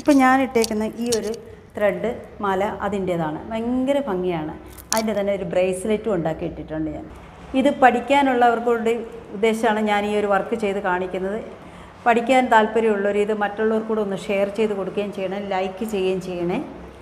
ഇപ്പം ഞാൻ ഇട്ടേക്കുന്ന ഈ ഒരു ത്രെഡ് മാല അതിൻ്റേതാണ് ഭയങ്കര ഭംഗിയാണ് അതിൻ്റെ തന്നെ ഒരു ബ്രേസ്ലെറ്റും ഉണ്ടാക്കി ഇട്ടിട്ടുണ്ട് ഞാൻ ഇത് പഠിക്കാനുള്ളവർക്കൂടി ഉദ്ദേശമാണ് ഞാൻ ഈ ഒരു വർക്ക് ചെയ്ത് കാണിക്കുന്നത് പഠിക്കാൻ താല്പര്യമുള്ളവർ ഇത് മറ്റുള്ളവർക്കൂടെ ഒന്ന് ഷെയർ ചെയ്ത് കൊടുക്കുകയും ചെയ്യണേ ലൈക്ക് ചെയ്യുകയും ചെയ്യണേ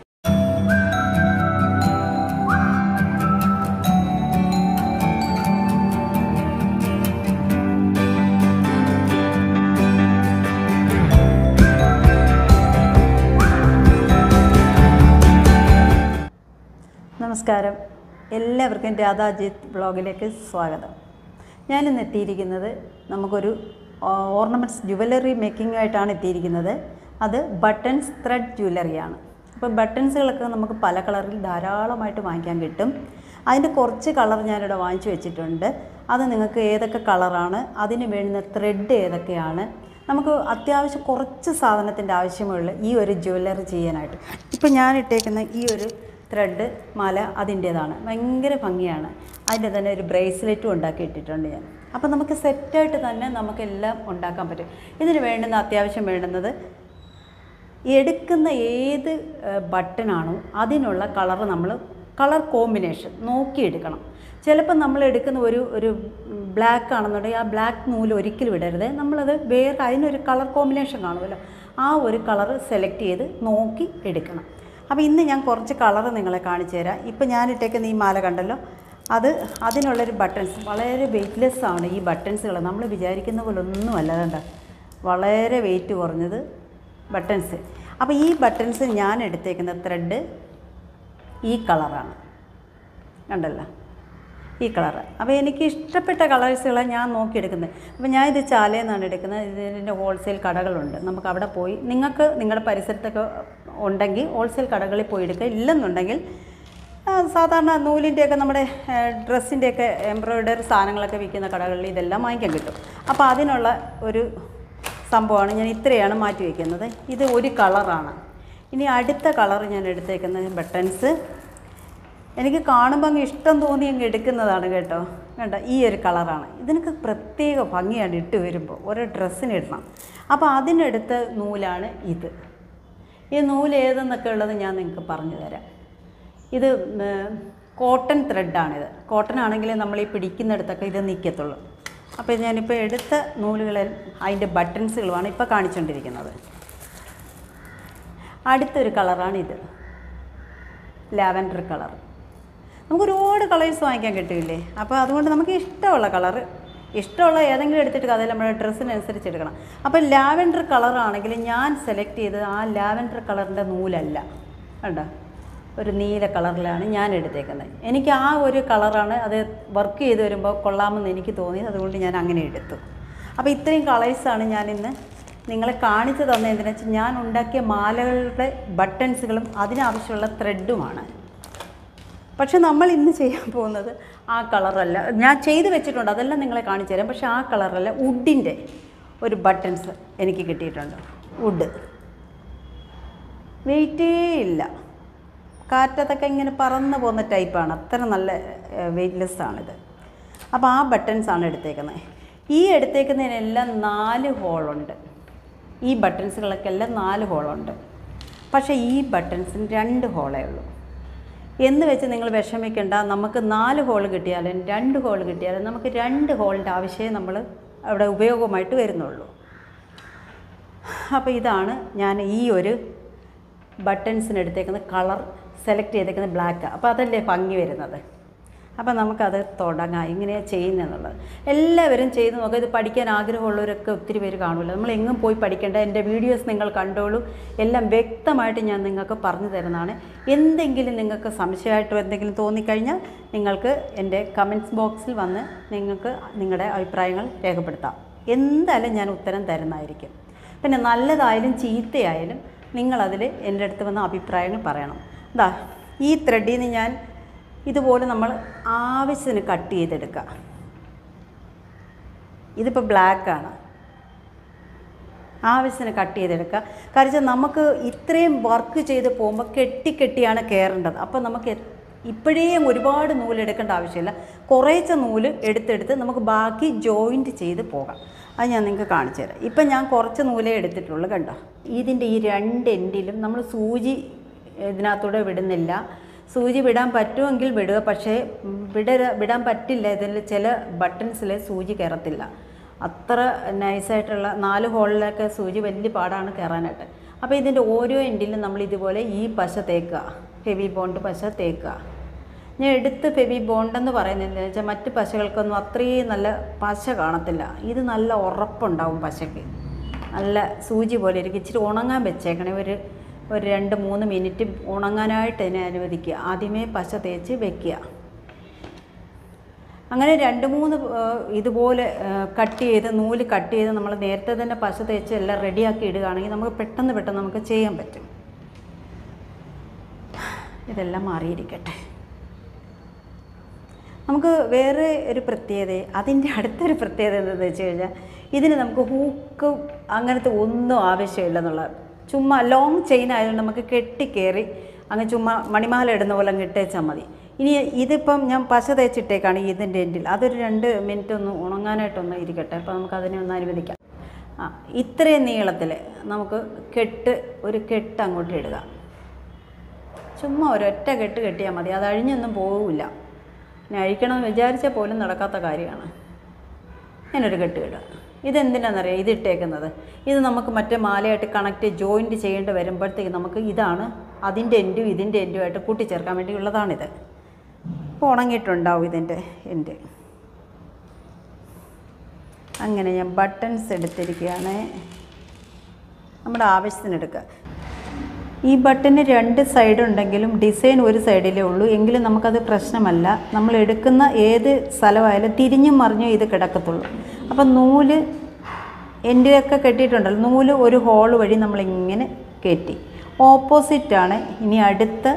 നമസ്കാരം എല്ലാവർക്കും രാധാജിത്ത് ബ്ലോഗിലേക്ക് സ്വാഗതം ഞാനിന്ന് എത്തിയിരിക്കുന്നത് നമുക്കൊരു ഓർണമെൻറ്റ്സ് ജുവലറി മേക്കിങ്ങുമായിട്ടാണ് എത്തിയിരിക്കുന്നത് അത് ബട്ടൺസ് ത്രെഡ് ജ്വല്ലറിയാണ് അപ്പോൾ ബട്ടൺസുകളൊക്കെ നമുക്ക് പല കളറിൽ ധാരാളമായിട്ട് വാങ്ങിക്കാൻ കിട്ടും അതിൻ്റെ കുറച്ച് കളർ ഞാനിവിടെ വാങ്ങിച്ചു വെച്ചിട്ടുണ്ട് അത് നിങ്ങൾക്ക് ഏതൊക്കെ കളറാണ് അതിന് വേണ്ടുന്ന ത്രെഡ് ഏതൊക്കെയാണ് നമുക്ക് അത്യാവശ്യം കുറച്ച് സാധനത്തിൻ്റെ ആവശ്യമുള്ള ഈ ഒരു ജ്വല്ലറി ചെയ്യാനായിട്ട് ഇപ്പം ഞാൻ ഇട്ടേക്കുന്ന ഈ ഒരു ത്രെഡ് മാല അതിൻ്റേതാണ് ഭയങ്കര ഭംഗിയാണ് അതിൻ്റെ തന്നെ ഒരു ബ്രേസ്ലെറ്റും ഉണ്ടാക്കി ഇട്ടിട്ടുണ്ട് ഞാൻ അപ്പോൾ നമുക്ക് സെറ്റായിട്ട് തന്നെ നമുക്കെല്ലാം ഉണ്ടാക്കാൻ പറ്റും ഇതിന് വേണ്ടുന്ന അത്യാവശ്യം വേണ്ടുന്നത് എടുക്കുന്ന ഏത് ബട്ടണാണോ അതിനുള്ള കളർ നമ്മൾ കളർ കോമ്പിനേഷൻ നോക്കിയെടുക്കണം ചിലപ്പോൾ നമ്മൾ എടുക്കുന്ന ഒരു ഒരു ബ്ലാക്ക് ആണെന്നുണ്ടെങ്കിൽ ആ ബ്ലാക്ക് നൂല് ഒരിക്കലും ഇടരുത് നമ്മളത് വേറെ അതിനൊരു കളർ കോമ്പിനേഷൻ കാണുമല്ലോ ആ ഒരു കളർ സെലക്ട് ചെയ്ത് നോക്കി എടുക്കണം അപ്പോൾ ഇന്ന് ഞാൻ കുറച്ച് കളർ നിങ്ങളെ കാണിച്ചു തരാം ഇപ്പം ഞാൻ ഇട്ടേക്കുന്ന ഈ മാല കണ്ടല്ലോ അത് അതിനുള്ളൊരു ബട്ടൺസ് വളരെ വെയ്റ്റ്ലെസ് ആണ് ഈ ബട്ടൺസുകൾ നമ്മൾ വിചാരിക്കുന്ന പോലെ ഒന്നും അല്ല കണ്ട വളരെ വെയിറ്റ് കുറഞ്ഞത് ബട്ടൺസ് അപ്പോൾ ഈ ബട്ടൺസ് ഞാൻ എടുത്തേക്കുന്ന ത്രെഡ് ഈ കളറാണ് കണ്ടല്ലോ ഈ കളറ് അപ്പോൾ എനിക്ക് ഇഷ്ടപ്പെട്ട കളേഴ്സുകളാണ് ഞാൻ നോക്കിയെടുക്കുന്നത് അപ്പോൾ ഞാൻ ഇത് ചാലയിൽ നിന്നാണ് എടുക്കുന്നത് ഇതിൻ്റെ ഹോൾസെയിൽ കടകളുണ്ട് നമുക്ക് അവിടെ പോയി നിങ്ങൾക്ക് നിങ്ങളുടെ പരിസരത്തൊക്കെ ഉണ്ടെങ്കിൽ ഹോൾസെയിൽ കടകളിൽ പോയി എടുക്കുക ഇല്ലെന്നുണ്ടെങ്കിൽ ആ, സാധാരണ നൂലിൻ്റെയൊക്കെ നമ്മുടെ ഡ്രസ്സിൻ്റെയൊക്കെ എംബ്രോയ്ഡറി സാധനങ്ങളൊക്കെ വിൽക്കുന്ന കടകളിൽ ഇതെല്ലാം വാങ്ങിക്കാൻ കിട്ടും അപ്പോൾ അതിനുള്ള ഒരു സംഭവമാണ് ഞാൻ ഇത്രയാണ് മാറ്റി വയ്ക്കുന്നത് ഇത് ഒരു കളറാണ് ഇനി അടുത്ത കളർ ഞാൻ എടുത്തേക്കുന്നത് ബട്ടൺസ് എനിക്ക് കാണുമ്പോൾ അങ്ങ് ഇഷ്ടം തോന്നി അങ്ങ് എടുക്കുന്നതാണ് കേട്ടോ കണ്ട ഈ ഒരു കളറാണ് ഇതിനൊക്കെ പ്രത്യേക ഭംഗിയാണ് ഇട്ട് വരുമ്പോൾ ഓരോ ഡ്രസ്സിന് ഇടണം അപ്പോൾ അതിനെടുത്ത നൂലാണ് ഇത് ഈ നൂല് ഏതെന്നൊക്കെ ഉള്ളത് ഞാൻ നിങ്ങൾക്ക് പറഞ്ഞു തരാം ഇത് കോട്ടൺ ത്രെഡാണിത് കോട്ടൺ ആണെങ്കിൽ നമ്മൾ ഈ പിടിക്കുന്നിടത്തൊക്കെ ഇത് നിൽക്കത്തുള്ളൂ അപ്പോൾ ഞാനിപ്പോൾ എടുത്ത നൂലുകളിൽ അതിൻ്റെ ബട്ടൺസുകളുമാണ് ഇപ്പോൾ കാണിച്ചുകൊണ്ടിരിക്കുന്നത് അടുത്തൊരു കളറാണിത് ലാവൻഡർ കളർ നമുക്ക് ഒരുപാട് കളേഴ്സ് വാങ്ങിക്കാൻ കിട്ടില്ലേ അപ്പോൾ അതുകൊണ്ട് നമുക്ക് ഇഷ്ടമുള്ള കളർ ഇഷ്ടമുള്ള ഏതെങ്കിലും എടുത്തിട്ട് അതിൽ നമ്മുടെ ഡ്രസ്സിനനുസരിച്ച് എടുക്കണം അപ്പോൾ ലാവൻഡർ കളറാണെങ്കിൽ ഞാൻ സെലക്ട് ചെയ്തത് ആ ലാവൻഡർ കളറിൻ്റെ നൂലല്ല കണ്ടോ ഒരു നീല കളറിലാണ് ഞാൻ എടുത്തേക്കുന്നത് എനിക്ക് ആ ഒരു കളറാണ് അത് വർക്ക് ചെയ്ത് വരുമ്പോൾ കൊള്ളാമെന്ന് എനിക്ക് തോന്നിയത് അതുകൊണ്ട് ഞാൻ അങ്ങനെ എടുത്തു അപ്പോൾ ഇത്രയും കളേഴ്സാണ് ഞാനിന്ന് നിങ്ങളെ കാണിച്ചു തന്നെ എന്തിനാ വെച്ചാൽ ഞാൻ ഉണ്ടാക്കിയ മാലകളുടെ ബട്ടൺസുകളും അതിനാവശ്യമുള്ള ത്രെഡുമാണ് പക്ഷെ നമ്മൾ ഇന്ന് ചെയ്യാൻ പോകുന്നത് ആ കളറല്ല ഞാൻ ചെയ്ത് വെച്ചിട്ടുണ്ട് അതെല്ലാം നിങ്ങളെ കാണിച്ചു തരാം പക്ഷേ ആ കളറല്ല വുഡിൻ്റെ ഒരു ബട്ടൺസ് എനിക്ക് കിട്ടിയിട്ടുണ്ട് വുഡ് വെയിറ്റേ ഇല്ല കാറ്റത്തൊക്കെ ഇങ്ങനെ പറന്ന് പോകുന്ന ടൈപ്പാണ് അത്ര നല്ല വെയിറ്റ്ലെസ് ആണിത് അപ്പോൾ ആ ബട്ടൺസ് ആണ് എടുത്തേക്കുന്നത് ഈ എടുത്തേക്കുന്നതിനെല്ലാം നാല് ഹോളുണ്ട് ഈ ബട്ടൺസുകളൊക്കെ എല്ലാം നാല് ഹോളുണ്ട് പക്ഷേ ഈ ബട്ടൺസിന് രണ്ട് ഹോളേ ഉള്ളൂ എന്ന് വെച്ച് നിങ്ങൾ വിഷമിക്കേണ്ട നമുക്ക് നാല് ഹോൾ കിട്ടിയാലും രണ്ട് ഹോൾ കിട്ടിയാലും നമുക്ക് രണ്ട് ഹോളിൻ്റെ ആവശ്യമേ നമ്മൾ അവിടെ ഉപയോഗമായിട്ട് വരുന്നുള്ളൂ അപ്പോൾ ഇതാണ് ഞാൻ ഈ ഒരു ബട്ടൺസിന് എടുത്തേക്കുന്ന കളർ സെലക്ട് ചെയ്തേക്കുന്ന ബ്ലാക്ക് അപ്പോൾ അതല്ലേ ഭംഗി വരുന്നത് അപ്പോൾ നമുക്കത് തുടങ്ങാം എങ്ങനെയാണ് ചെയ്യുന്നതെന്നുള്ളത് എല്ലാവരും ചെയ്ത് നോക്കുക ഇത് പഠിക്കാൻ ആഗ്രഹമുള്ളവരൊക്കെ ഒത്തിരി പേര് കാണുമല്ലോ നമ്മൾ എങ്ങും പോയി പഠിക്കേണ്ട എൻ്റെ വീഡിയോസ് നിങ്ങൾ കണ്ടോളൂ എല്ലാം വ്യക്തമായിട്ട് ഞാൻ നിങ്ങൾക്ക് പറഞ്ഞു തരുന്നതാണ് എന്തെങ്കിലും നിങ്ങൾക്ക് സംശയമായിട്ട് എന്തെങ്കിലും തോന്നിക്കഴിഞ്ഞാൽ നിങ്ങൾക്ക് എൻ്റെ കമൻറ്റ്സ് ബോക്സിൽ വന്ന് നിങ്ങൾക്ക് നിങ്ങളുടെ അഭിപ്രായങ്ങൾ രേഖപ്പെടുത്താം എന്തായാലും ഞാൻ ഉത്തരം തരുന്നതായിരിക്കും പിന്നെ നല്ലതായാലും ചീത്തയായാലും നിങ്ങളതിൽ എൻ്റെ അടുത്ത് വന്ന അഭിപ്രായങ്ങൾ പറയണം എന്താ ഈ ത്രെഡിൽ നിന്ന് ഞാൻ ഇതുപോലെ നമ്മൾ ആവശ്യത്തിന് കട്ട് ചെയ്തെടുക്കുക ഇതിപ്പോൾ ബ്ലാക്കാണ് ആവശ്യത്തിന് കട്ട് ചെയ്തെടുക്കുക കാരണം വെച്ചാൽ നമുക്ക് ഇത്രയും വർക്ക് ചെയ്ത് പോകുമ്പോൾ കെട്ടി കെട്ടിയാണ് കയറേണ്ടത് അപ്പോൾ നമുക്ക് ഇപ്പോഴേ ഒരുപാട് നൂല് എടുക്കേണ്ട ആവശ്യമില്ല കുറേശ്ശെ നൂല് എടുത്തെടുത്ത് നമുക്ക് ബാക്കി ജോയിൻറ്റ് ചെയ്ത് പോകാം അത് ഞാൻ നിങ്ങൾക്ക് കാണിച്ചു തരാം ഇപ്പം ഞാൻ കുറച്ച് നൂലേ എടുത്തിട്ടുള്ളൂ കണ്ടോ ഇതിൻ്റെ ഈ രണ്ട് എൻഡിലും നമ്മൾ സൂചി ഇതിനകത്തൂടെ വിടുന്നില്ല സൂചി വിടാൻ പറ്റുമെങ്കിൽ വിടുക പക്ഷേ ഉം, വിടര വിടാൻ പറ്റില്ല ഇതിൽ ചില ബട്ടൺസിൽ സൂചി കയറത്തില്ല അത്ര നൈസായിട്ടുള്ള നാല് ഹോളിലൊക്കെ സൂചി വലിയ പാടാണ് കയറാനായിട്ട് അപ്പോൾ ഇതിൻ്റെ ഓരോ എൻഡിലും നമ്മൾ ഇതുപോലെ ഈ പശ തേക്കുക ഹെവി ബോണ്ട് പശ തേക്കുക ഞാൻ എടുത്ത് ഫെവി ബോണ്ടെന്ന് പറയുന്നത് എന്താണെന്ന് വെച്ചാൽ മറ്റ് പശകൾക്കൊന്നും അത്രയും നല്ല പശ കാണത്തില്ല ഇത് നല്ല ഉറപ്പുണ്ടാവും പശയ്ക്ക് നല്ല സൂചി പോലെ ഇരിക്കും ഇച്ചിരി ഉണങ്ങാൻ വെച്ചേക്കണേ ഒരു ഒരു രണ്ട് മൂന്ന് മിനിറ്റ് ഉണങ്ങാനായിട്ട് ഇതിനെ അനുവദിക്കുക ആദ്യമേ പശ തേച്ച് വെക്കുക അങ്ങനെ രണ്ട് മൂന്ന് ആ, ഇതുപോലെ കട്ട് ചെയ്ത് നൂല് കട്ട് ചെയ്ത് നമ്മൾ നേരത്തെ തന്നെ പശ തേച്ച് എല്ലാം റെഡിയാക്കി ഇടുകയാണെങ്കിൽ നമുക്ക് പെട്ടെന്ന് പെട്ടെന്ന് നമുക്ക് ചെയ്യാൻ പറ്റും ഇതെല്ലാം മാറിയിരിക്കട്ടെ നമുക്ക് വേറെ ഒരു പ്രത്യേകത അതിൻ്റെ അടുത്തൊരു പ്രത്യേകത എന്താണെന്ന് വെച്ച് കഴിഞ്ഞാൽ ഇതിന് നമുക്ക് ഹൂക്ക് അങ്ങനത്തെ ഒന്നും ആവശ്യമില്ല ചുമ്മാ ലോങ് ചെയിൻ ആയതുകൊണ്ട് നമുക്ക് കെട്ടിക്കയറി അങ്ങ് ചുമ്മാ മണിമാല ഇടുന്ന പോലെ അങ്ങ് ഇട്ടേച്ചാൽ മതി ഇനി ഇതിപ്പം ഞാൻ പശ തേച്ചിട്ടേക്കാണ് ഇതിൻ്റെ എൻഡിൽ അതൊരു രണ്ട് മിനിറ്റ് ഒന്ന് ഉണങ്ങാനായിട്ടൊന്ന് ഇരിക്കട്ടെ അപ്പോൾ നമുക്ക് അതിനെ ഒന്ന് അനുവദിക്കാം ആ ഇത്രയും നീളത്തിൽ നമുക്ക് കെട്ട് ഒരു കെട്ട് അങ്ങോട്ട് ഇടുക ചുമ്മാ ഒരൊറ്റ കെട്ട് കെട്ടിയാൽ മതി അത് അഴിഞ്ഞൊന്നും പോവില്ല പിന്നെ അഴിക്കണമെന്ന് വിചാരിച്ചാൽ പോലും നടക്കാത്ത കാര്യമാണ് ഞാനൊരു കെട്ട് കിട്ടുക ഇതെന്തിനാണെന്നറിയാം ഇത് ഇട്ടേക്കുന്നത് ഇത് നമുക്ക് മറ്റേ മാലയായിട്ട് കണക്ട് ജോയിൻറ്റ് ചെയ്യേണ്ടി വരുമ്പോഴത്തേക്ക് നമുക്ക് ഇതാണ് അതിൻ്റെ എൻഡും ഇതിൻ്റെ എൻഡുമായിട്ട് കൂട്ടിച്ചേർക്കാൻ വേണ്ടിയുള്ളതാണിത് അപ്പോൾ ഉണങ്ങിയിട്ടുണ്ടാവും ഇതിൻ്റെ എൻഡ് അങ്ങനെ ഞാൻ ബട്ടൺസ് എടുത്തിരിക്കുകയാണ് നമ്മുടെ ആവശ്യത്തിന് എടുക്കുക ഈ ബട്ടന് രണ്ട് സൈഡ് ഉണ്ടെങ്കിലും ഡിസൈൻ ഒരു സൈഡിലേ ഉള്ളൂ എങ്കിലും നമുക്കത് പ്രശ്നമല്ല നമ്മൾ എടുക്കുന്ന ഏത് സ്ഥലമായാലും തിരിഞ്ഞും മറിഞ്ഞും ഇത് കിടക്കത്തുള്ളൂ അപ്പം നൂല് എൻ്റെയൊക്കെ കെട്ടിയിട്ടുണ്ടല്ലോ നൂല് ഒരു ഹോൾ വഴി നമ്മളിങ്ങനെ കയറ്റി ഓപ്പോസിറ്റാണ് ഇനി അടുത്ത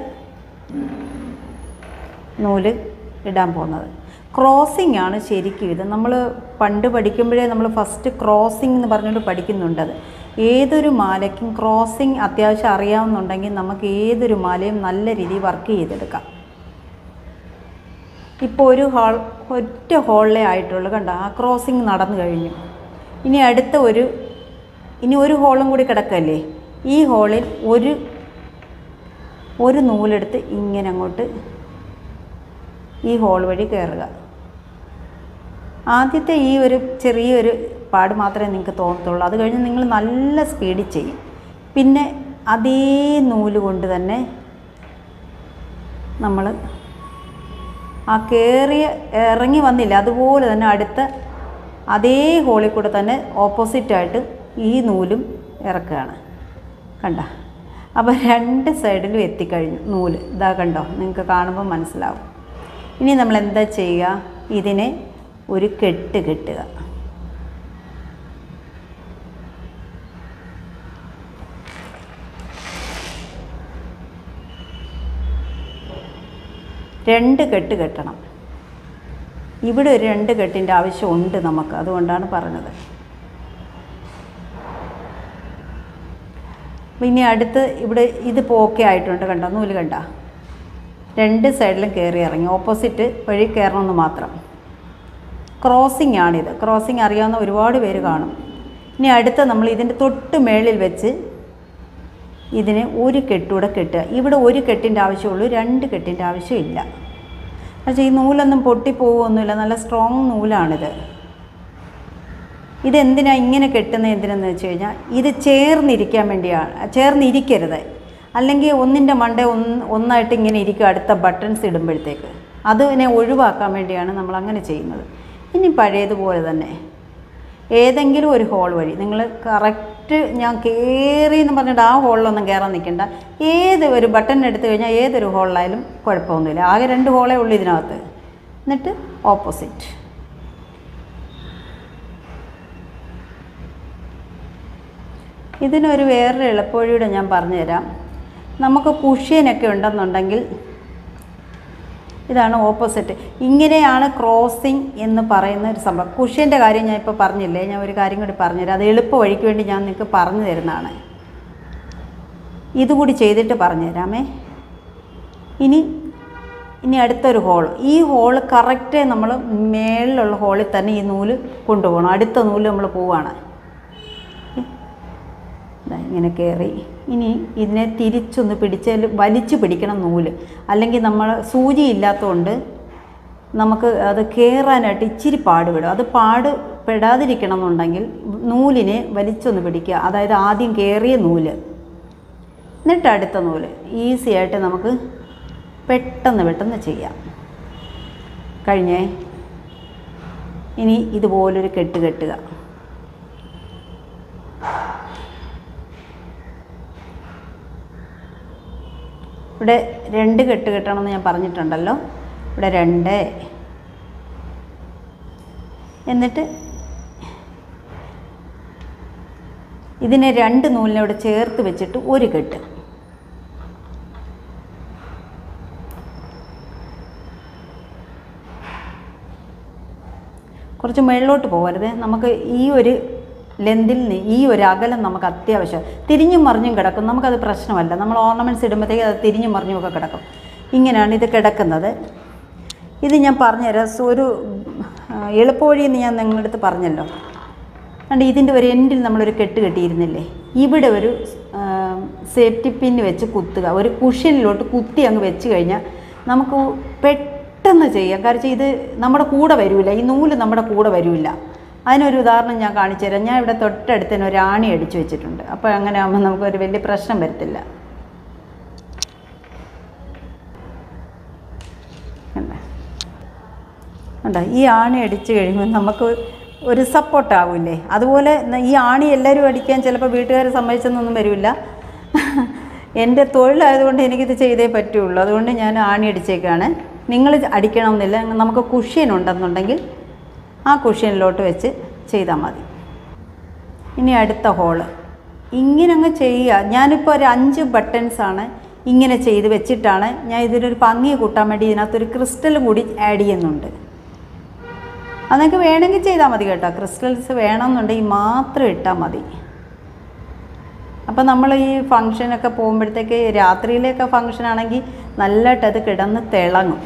നൂല് ഇടാൻ പോകുന്നത് ക്രോസിംഗ് ആണ് ശരിക്കും ഇത് നമ്മൾ പണ്ട് പഠിക്കുമ്പോഴേ നമ്മൾ ഫസ്റ്റ് ക്രോസിംഗ് എന്ന് പറഞ്ഞുകൊണ്ട് പഠിക്കുന്നുണ്ട് അത് ഏതൊരു മാലയ്ക്കും ക്രോസിംഗ് അത്യാവശ്യം അറിയാവുന്നുണ്ടെങ്കിൽ നമുക്ക് ഏതൊരു മാലയും നല്ല രീതിയിൽ വർക്ക് ചെയ്തെടുക്കാം ഇപ്പോൾ ഒരു ഹോൾ ഒറ്റ ഹോളിലേ ആയിട്ടുള്ളൂ കണ്ടോ ആ ക്രോസിംഗ് നടന്നു കഴിഞ്ഞു ഇനി അടുത്ത ഒരു ഇനി ഒരു ഹോളും കൂടി കിടക്കല്ലേ ഈ ഹോളിൽ ഒരു ഒരു നൂലെടുത്ത് ഇങ്ങനെ അങ്ങോട്ട് ഈ ഹോൾ വഴി കയറുക ആദ്യത്തെ ഈ ഒരു ചെറിയൊരു പാട് മാത്രമേ നിങ്ങൾക്ക് തോന്നത്തുള്ളൂ അത് കഴിഞ്ഞ് നിങ്ങൾ നല്ല സ്പീഡിൽ ചെയ്യും പിന്നെ അതേ നൂല് കൊണ്ട് തന്നെ നമ്മൾ ആ കയറിയ ഇറങ്ങി വന്നില്ല അതുപോലെ തന്നെ അടുത്ത അതേ ഹോളിൽ കൂടെ തന്നെ ഓപ്പോസിറ്റായിട്ട് ഈ നൂലും ഇറക്കുകയാണ് കണ്ട അപ്പോൾ രണ്ട് സൈഡിലും എത്തിക്കഴിഞ്ഞു നൂല് ഇതാ കണ്ടോ നിങ്ങൾക്ക് കാണുമ്പോൾ മനസ്സിലാവും ഇനി നമ്മൾ എന്താ ചെയ്യുക ഇതിനെ ഒരു കെട്ട് കെട്ടുക രണ്ട് കെട്ട് കെട്ടണം ഇവിടെ ഒരു രണ്ട് കെട്ടിൻ്റെ ആവശ്യമുണ്ട് നമുക്ക് അതുകൊണ്ടാണ് പറഞ്ഞത് അപ്പം ഇനി അടുത്ത് ഇവിടെ ഇതിപ്പോൾ ഓക്കെ ആയിട്ടുണ്ട് കണ്ടോ നൂല് കണ്ട രണ്ട് സൈഡിലും കയറി ഇറങ്ങി ഓപ്പോസിറ്റ് വഴി കയറണമെന്ന് മാത്രം ക്രോസിംഗ് ആണിത് ക്രോസിംഗ് അറിയാവുന്ന ഒരുപാട് പേര് കാണും ഇനി അടുത്ത നമ്മൾ ഇതിൻ്റെ തൊട്ട് മേളിൽ വെച്ച് ഇതിനെ ഒരു കെട്ടൂടെ കെട്ടുക ഇവിടെ ഒരു കെട്ടിൻ്റെ ആവശ്യമുള്ളൂ രണ്ട് കെട്ടിൻ്റെ ആവശ്യമില്ല പക്ഷേ ഈ നൂലൊന്നും പൊട്ടിപ്പോവുമൊന്നുമില്ല നല്ല സ്ട്രോങ് നൂലാണിത് ഇതെന്തിനാ ഇങ്ങനെ കെട്ടുന്നത് എന്തിനെന്ന് വെച്ച് കഴിഞ്ഞാൽ ഇത് ചേർന്നിരിക്കാൻ വേണ്ടിയാണ് ചേർന്നിരിക്കരുത് അല്ലെങ്കിൽ ഒന്നിൻ്റെ മണ്ട ഒന്ന് ഒന്നായിട്ട് ഇങ്ങനെ ഇരിക്കും അടുത്ത ബട്ടൺസ് ഇടുമ്പോഴത്തേക്ക് അതിനെ ഒഴിവാക്കാൻ വേണ്ടിയാണ് നമ്മൾ അങ്ങനെ ചെയ്യുന്നത് ഇനി പഴയതുപോലെ തന്നെ ഏതെങ്കിലും ഒരു ഹോൾ വഴി നിങ്ങൾ കറക്റ്റ് ഞാൻ കയറി എന്ന് പറഞ്ഞിട്ട് ആ ഹോളിലൊന്നും കയറാൻ നിൽക്കണ്ട ഏത് ഒരു ബട്ടൺ എടുത്തു കഴിഞ്ഞാൽ ഏതൊരു ഹോളിലായാലും കുഴപ്പമൊന്നുമില്ല ആകെ രണ്ട് ഹോളേ ഉള്ളൂ ഇതിനകത്ത് എന്നിട്ട് ഓപ്പോസിറ്റ് ഇതിനൊരു വേറൊരു എളുപ്പവഴിയുടെ ഞാൻ പറഞ്ഞുതരാം നമുക്ക് കുഷ്യനൊക്കെ ഉണ്ടെന്നുണ്ടെങ്കിൽ ഇതാണ് ഓപ്പോസിറ്റ് ഇങ്ങനെയാണ് ക്രോസിങ് എന്ന് പറയുന്ന ഒരു സംഭവം കുഷ്യൻ്റെ കാര്യം ഞാൻ ഇപ്പോൾ പറഞ്ഞില്ലേ ഞാൻ ഒരു കാര്യം കൂടി പറഞ്ഞുതരാം അത് എളുപ്പ വഴിക്ക് വേണ്ടി ഞാൻ നിങ്ങൾക്ക് പറഞ്ഞു തരുന്നതാണ് ഇതുകൂടി ചെയ്തിട്ട് പറഞ്ഞു തരാമേ ഇനി ഇനി അടുത്തൊരു ഹോൾ ഈ ഹോള് കറക്റ്റ് നമ്മൾ മേളിലുള്ള ഹോളിൽ തന്നെ ഈ നൂല് കൊണ്ടുപോകണം അടുത്ത നൂല് നമ്മൾ പോവുകയാണ് ദാ ഇങ്ങനെ കയറി ഇനി ഇതിനെ തിരിച്ചൊന്ന് പിടിച്ചാൽ വലിച്ചു പിടിക്കണം നൂല് അല്ലെങ്കിൽ നമ്മൾ സൂചി ഇല്ലാത്തതുകൊണ്ട് നമുക്ക് അത് കയറാനായിട്ട് ഇച്ചിരി പാടുപെടും അത് പാട് പെടാതിരിക്കണം എന്നുണ്ടെങ്കിൽ നൂലിനെ വലിച്ചൊന്ന് പിടിക്കുക അതായത് ആദ്യം കയറിയ നൂല് എന്നിട്ട് അടുത്ത നൂല് ഈസി ആയിട്ട് നമുക്ക് പെട്ടെന്ന് പെട്ടെന്ന് ചെയ്യാം കഴിഞ്ഞേ ഇനി ഇതുപോലൊരു കെട്ട് കെട്ടുക ഇവിടെ രണ്ട് കെട്ട് കെട്ടണമെന്ന് ഞാൻ പറഞ്ഞിട്ടുണ്ടല്ലോ ഇവിടെ രണ്ട് എന്നിട്ട് ഇതിനെ രണ്ട് നൂലിനെ ഇവിടെ ചേർത്ത് വെച്ചിട്ട് ഒരു കെട്ട് കുറച്ച് മുകളിലോട്ട് പോകരുത് നമുക്ക് ഈ ഒരു ലെന്തിൽ നിന്ന് ഈ ഒരു അകലം നമുക്ക് അത്യാവശ്യം തിരിഞ്ഞും മറിഞ്ഞും കിടക്കും നമുക്കത് പ്രശ്നമല്ല നമ്മൾ ഓർണമെൻറ്റ്സ് ഇടുമ്പോഴത്തേക്ക് അത് തിരിഞ്ഞും മറിഞ്ഞും ഒക്കെ കിടക്കും ഇങ്ങനെയാണ് ഇത് കിടക്കുന്നത് ഇത് ഞാൻ പറഞ്ഞുതരാം സോ ഒരു ആ, എളുപ്പവഴി എന്ന് ഞാൻ നിങ്ങളുടെ അടുത്ത് പറഞ്ഞല്ലോ അതുകൊണ്ട് ഇതിൻ്റെ ഒരു എൻഡിൽ നമ്മളൊരു കെട്ട് കെട്ടിയിരുന്നില്ലേ ഇവിടെ ഒരു സേഫ്റ്റി പിന്ന് വെച്ച് കുത്തുക ഒരു കുഷ്യനിലോട്ട് കുത്തി അങ്ങ് വെച്ച് കഴിഞ്ഞാൽ നമുക്ക് പെട്ടെന്ന് ചെയ്യാം കാരണം ഇത് നമ്മുടെ കൂടെ വരില്ല ഈ നൂല് നമ്മുടെ കൂടെ വരില്ല അതിനൊരു ഉദാഹരണം ഞാൻ കാണിച്ചു തരാം ഞാൻ ഇവിടെ തൊട്ടടുത്ത് തന്നെ ഒരു ആണി അടിച്ചു വെച്ചിട്ടുണ്ട് അപ്പോൾ അങ്ങനെ ആകുമ്പോൾ നമുക്കൊരു വലിയ പ്രശ്നം വരത്തില്ല കണ്ടോ? കണ്ടോ ഈ ആണി അടിച്ചു കഴിയുമ്പോൾ നമുക്ക് ഒരു സപ്പോർട്ട് ആവില്ലേ അതുപോലെ ന- ഈ ആണി എല്ലാവരും അടിക്കാൻ ചിലപ്പോൾ വീട്ടുകാർ സമ്മതിച്ചെന്നൊന്നും വരില്ല എൻ്റെ തൊഴിലായതുകൊണ്ട് എനിക്കിത് ചെയ്തേ പറ്റുള്ളൂ അതുകൊണ്ട് ഞാൻ ആണി അടിച്ചേക്കാണ് നിങ്ങൾ അടിക്കണമെന്നില്ല നമുക്ക് കുഷ്യൻ ഉണ്ടെന്നുണ്ടെങ്കിൽ ആ കുഷ്യനിലോട്ട് വെച്ച് ചെയ്താൽ മതി ഇനി അടുത്ത ഹോള് ഇങ്ങനെ അങ്ങ് ചെയ്യുക ഞാനിപ്പോൾ ഒരു അഞ്ച് ബട്ടൺസാണ് ഇങ്ങനെ ചെയ്ത് വെച്ചിട്ടാണ് ഞാൻ ഇതിനൊരു ഭംഗി കൂട്ടാൻ വേണ്ടി ഇതിനകത്തൊരു ക്രിസ്റ്റലും കൂടി ആഡ് ചെയ്യുന്നുണ്ട് അതൊക്കെ വേണമെങ്കിൽ ചെയ്താൽ മതി കേട്ടോ ക്രിസ്റ്റൽസ് വേണമെന്നുണ്ടെങ്കിൽ മാത്രം ഇട്ടാൽ മതി അപ്പോൾ നമ്മൾ ഈ ഫങ്ഷനൊക്കെ പോകുമ്പോഴത്തേക്ക് രാത്രിയിലൊക്കെ ഫങ്ഷൻ ആണെങ്കിൽ നല്ലതായിട്ട് അത് കിടന്ന് തിളങ്ങും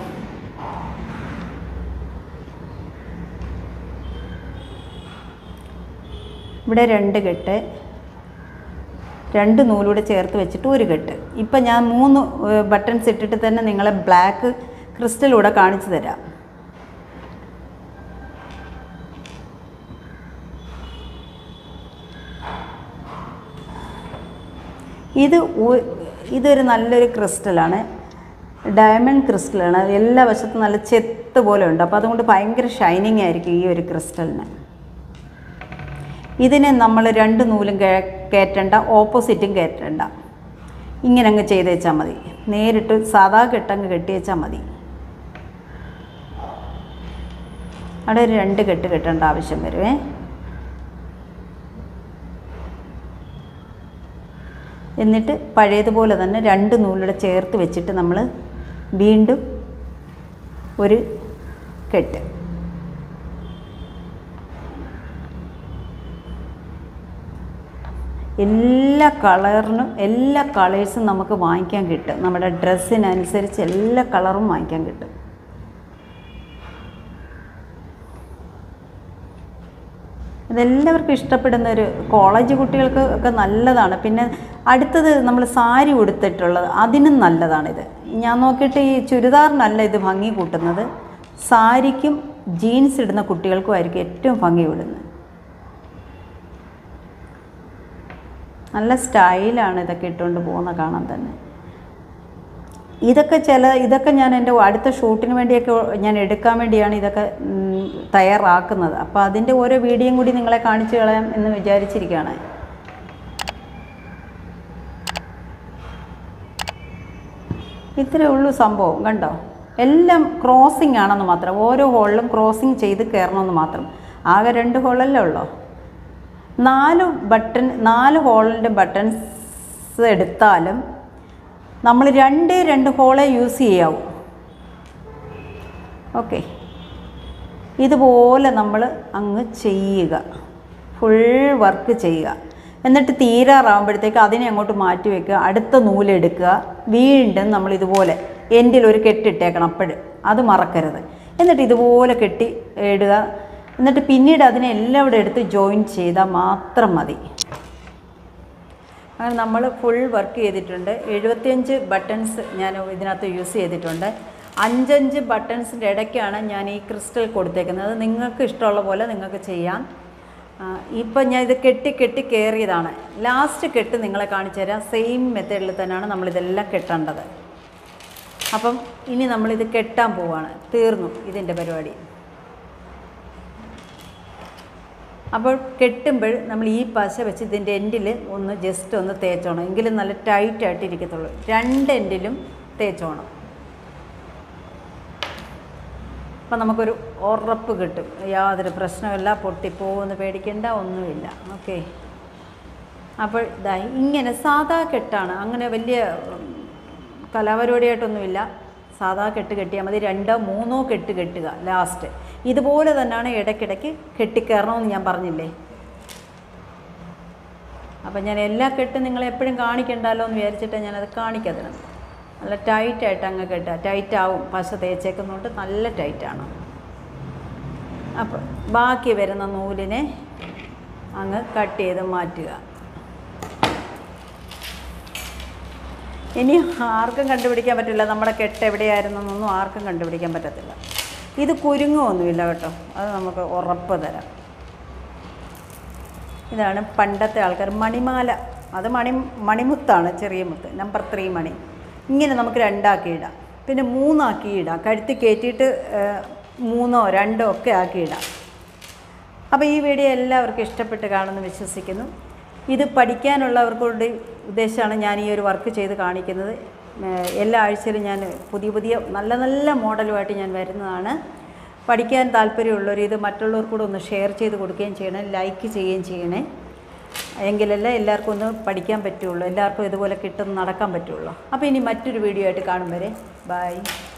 ഇവിടെ രണ്ട് കെട്ട് രണ്ട് നൂലൂടെ ചേർത്ത് വെച്ചിട്ട് ഒരു കെട്ട് ഇപ്പം ഞാൻ മൂന്ന് ബട്ടൺസ് ഇട്ടിട്ട് തന്നെ നിങ്ങളെ ബ്ലാക്ക് ക്രിസ്റ്റലൂടെ കാണിച്ചു തരാം ഇത് ഒ- ഇതൊരു നല്ലൊരു ക്രിസ്റ്റലാണ് ഡയമണ്ട് ക്രിസ്റ്റലാണ് എല്ലാ വശത്തും നല്ല ചെത്ത് പോലെ ഉണ്ട് അപ്പോൾ അതുകൊണ്ട് ഭയങ്കര ഷൈനിങ് ആയിരിക്കും ഈ ഒരു ക്രിസ്റ്റലിന് ഇതിനെ നമ്മൾ രണ്ട് നൂലും കേ- കയറ്റണ്ട ഓപ്പോസിറ്റും കയറ്റണ്ട ഇങ്ങനെ അങ്ങ് ചെയ്ത് വെച്ചാൽ മതി നേരിട്ട് സാധാ കെട്ടങ്ങ് കെട്ടി വെച്ചാൽ മതി അവിടെ ഒരു രണ്ട് കെട്ട് കെട്ടേണ്ട ആവശ്യം വരുവേ എന്നിട്ട് പഴയതുപോലെ തന്നെ രണ്ട് നൂലിടെ ചേർത്ത് വെച്ചിട്ട് നമ്മൾ വീണ്ടും ഒരു കെട്ട് എല്ലാ കളറിനും എല്ലാ കളേഴ്സും നമുക്ക് വാങ്ങിക്കാൻ കിട്ടും നമ്മുടെ ഡ്രസ്സിനനുസരിച്ച് എല്ലാ കളറും വാങ്ങിക്കാൻ കിട്ടും ഇതെല്ലാവർക്കും ഇഷ്ടപ്പെടുന്ന ഒരു കോളേജ് കുട്ടികൾക്ക് ഒക്കെ നല്ലതാണ് പിന്നെ അടുത്തത് നമ്മൾ സാരി ഉടുത്തിട്ടുള്ളത് അതിനും നല്ലതാണിത് ഞാൻ നോക്കിയിട്ട് ഈ ചുരിദാറിനല്ല ഇത് ഭംഗി കൂട്ടുന്നത് സാരിക്കും ജീൻസ് ഇടുന്ന കുട്ടികൾക്കും ആയിരിക്കും ഏറ്റവും ഭംഗി വിടുന്നത് നല്ല സ്റ്റൈലാണ് ഇതൊക്കെ ഇട്ടുകൊണ്ട് പോകുന്ന കാണാൻ തന്നെ ഇതൊക്കെ ചില ഇതൊക്കെ ഞാൻ എൻ്റെ അടുത്ത ഷൂട്ടിന് വേണ്ടിയൊക്കെ ഞാൻ എടുക്കാൻ വേണ്ടിയാണ് ഇതൊക്കെ ഉം, തയ്യാറാക്കുന്നത് അപ്പോൾ അതിൻ്റെ ഓരോ വീഡിയോയും കൂടി നിങ്ങളെ കാണിച്ചു കളയാം എന്ന് വിചാരിച്ചിരിക്കുകയാണ് ഇത്രയേ ഉള്ളൂ സംഭവം കണ്ടോ എല്ലാം ക്രോസിംഗ് ആണെന്ന് മാത്രം ഓരോ ഹോളിലും ക്രോസിംഗ് ചെയ്ത് കയറണമെന്ന് മാത്രം ആകെ രണ്ട് ഹോളല്ലേ ഉള്ളൂ നാല് ബട്ടൺ നാല് ഹോളിൻ്റെ ബട്ടൺസ് എടുത്താലും നമ്മൾ രണ്ടേ രണ്ട് ഹോളേ യൂസ് ചെയ്യാവൂ ഓക്കെ ഇതുപോലെ നമ്മൾ അങ്ങ് ചെയ്യുക ഫുൾ വർക്ക് ചെയ്യുക എന്നിട്ട് തീരാറാകുമ്പോഴത്തേക്ക് അതിനെ അങ്ങോട്ട് മാറ്റി വയ്ക്കുക അടുത്ത നൂലെടുക്കുക വീണ്ടും നമ്മൾ ഇതുപോലെ എൻഡിൽ ഒരു കെട്ടിട്ടേക്കണം അപ്പോഴും അത് മറക്കരുത് എന്നിട്ട് ഇതുപോലെ കെട്ടി ഇടുക എന്നിട്ട് പിന്നീട് അതിനെ എല്ലാം ഇവിടെ എടുത്ത് ജോയിൻ ചെയ്താൽ മാത്രം മതി അങ്ങനെ നമ്മൾ ഫുൾ വർക്ക് ചെയ്തിട്ടുണ്ട് എഴുപത്തിയഞ്ച് ബട്ടൺസ് ഞാൻ ഇതിനകത്ത് യൂസ് ചെയ്തിട്ടുണ്ട് അഞ്ചഞ്ച് ബട്ടൺസിൻ്റെ ഇടയ്ക്കാണ് ഞാൻ ഈ ക്രിസ്റ്റൽ കൊടുത്തേക്കുന്നത് അത് നിങ്ങൾക്ക് ഇഷ്ടമുള്ള പോലെ നിങ്ങൾക്ക് ചെയ്യാം ഇപ്പം ഞാൻ ഇത് കെട്ടി കെട്ടി കയറിയതാണ് ലാസ്റ്റ് കെട്ട് നിങ്ങളെ കാണിച്ചു തരാം സെയിം മെത്തേഡിൽ തന്നെയാണ് നമ്മളിതെല്ലാം കെട്ടേണ്ടത് അപ്പം ഇനി നമ്മളിത് കെട്ടാൻ പോവാണ് തീർന്നു ഇതിൻ്റെ പരിപാടി അപ്പോൾ കെട്ടുമ്പോൾ നമ്മൾ ഈ പശ വെച്ച് ഇതിൻ്റെ എൻഡിൽ ഒന്ന് ജസ്റ്റ് ഒന്ന് തേച്ചോണം എങ്കിലും നല്ല ടൈറ്റായിട്ട് ഇരിക്കത്തുള്ളൂ രണ്ട് എൻഡിലും തേച്ചോണം അപ്പം നമുക്കൊരു ഉറപ്പ് കിട്ടും യാതൊരു പ്രശ്നമില്ല പൊട്ടിപ്പോകുമെന്ന് പേടിക്കേണ്ട ഒന്നുമില്ല ഓക്കെ അപ്പോൾ ഇതായി ഇങ്ങനെ സാധാ കെട്ടാണ് അങ്ങനെ വലിയ ഉം, കലാപരിപാടിയായിട്ടൊന്നുമില്ല സാധാ കെട്ട് കെട്ടിയാൽ മതി രണ്ടോ മൂന്നോ കെട്ട് കെട്ടുക ലാസ്റ്റ് ഇതുപോലെ തന്നെയാണ് ഇടയ്ക്കിടയ്ക്ക് കെട്ടിക്കയറണമെന്ന് ഞാൻ പറഞ്ഞില്ലേ അപ്പം ഞാൻ എല്ലാ കെട്ടും നിങ്ങളെ എപ്പോഴും കാണിക്കണ്ടല്ലോ എന്ന് വിചാരിച്ചിട്ട് ഞാനത് കാണിക്കാതിരുന്നത് നല്ല ടൈറ്റായിട്ട് അങ്ങ് കെട്ടുക ടൈറ്റ് ആവും പശ തേച്ചേക്കുന്നതുകൊണ്ട് നല്ല ടൈറ്റാണ് അപ്പോൾ ബാക്കി വരുന്ന നൂലിനെ അങ്ങ് കട്ട് ചെയ്ത് മാറ്റുക ഇനി ആർക്കും കണ്ടുപിടിക്കാൻ പറ്റില്ല നമ്മുടെ കെട്ട് എവിടെയായിരുന്നെന്നൊന്നും ആർക്കും കണ്ടുപിടിക്കാൻ പറ്റത്തില്ല ഇത് കുരുങ്ങുമൊന്നുമില്ല കേട്ടോ അത് നമുക്ക് ഉറപ്പ് തരാം ഇതാണ് പണ്ടത്തെ ആൾക്കാർ മണിമാല അത് മണി മണിമുത്താണ് ചെറിയ മുത്ത് നമ്പർ ത്രീ മണി ഇങ്ങനെ നമുക്ക് രണ്ടാക്കി ഇടാം പിന്നെ മൂന്നാക്കി ഇടാം കഴുത്തി കയറ്റിയിട്ട് ഏഹ്, മൂന്നോ രണ്ടോ ഒക്കെ ആക്കി ഇടാം അപ്പോൾ ഈ വീഡിയോ എല്ലാവർക്കും ഇഷ്ടപ്പെട്ട് കാണുമെന്ന് വിശ്വസിക്കുന്നു ഇത് പഠിക്കാനുള്ളവർക്കുള്ള ഉദ്ദേശമാണ് ഞാൻ ഈ ഒരു വർക്ക് ചെയ്ത് കാണിക്കുന്നത് ഏഹ് എല്ലാ ആഴ്ചയിലും ഞാൻ പുതിയ പുതിയ നല്ല നല്ല മോഡലുമായിട്ട് ഞാൻ വരുന്നതാണ് പഠിക്കാൻ താല്പര്യമുള്ളവർ ഇത് മറ്റുള്ളവർക്ക് കൂടെ ഒന്ന് ഷെയർ ചെയ്ത് കൊടുക്കുകയും ചെയ്യണം ലൈക്ക് ചെയ്യുകയും ചെയ്യണേ എങ്കിലല്ലേ എല്ലാവർക്കും ഒന്ന് പഠിക്കാൻ പറ്റുള്ളൂ എല്ലാവർക്കും ഇതുപോലെ കിട്ടുന്ന നടക്കാൻ പറ്റുള്ളൂ അപ്പോൾ ഇനി മറ്റൊരു വീഡിയോ ആയിട്ട് കാണും വരെ ബൈ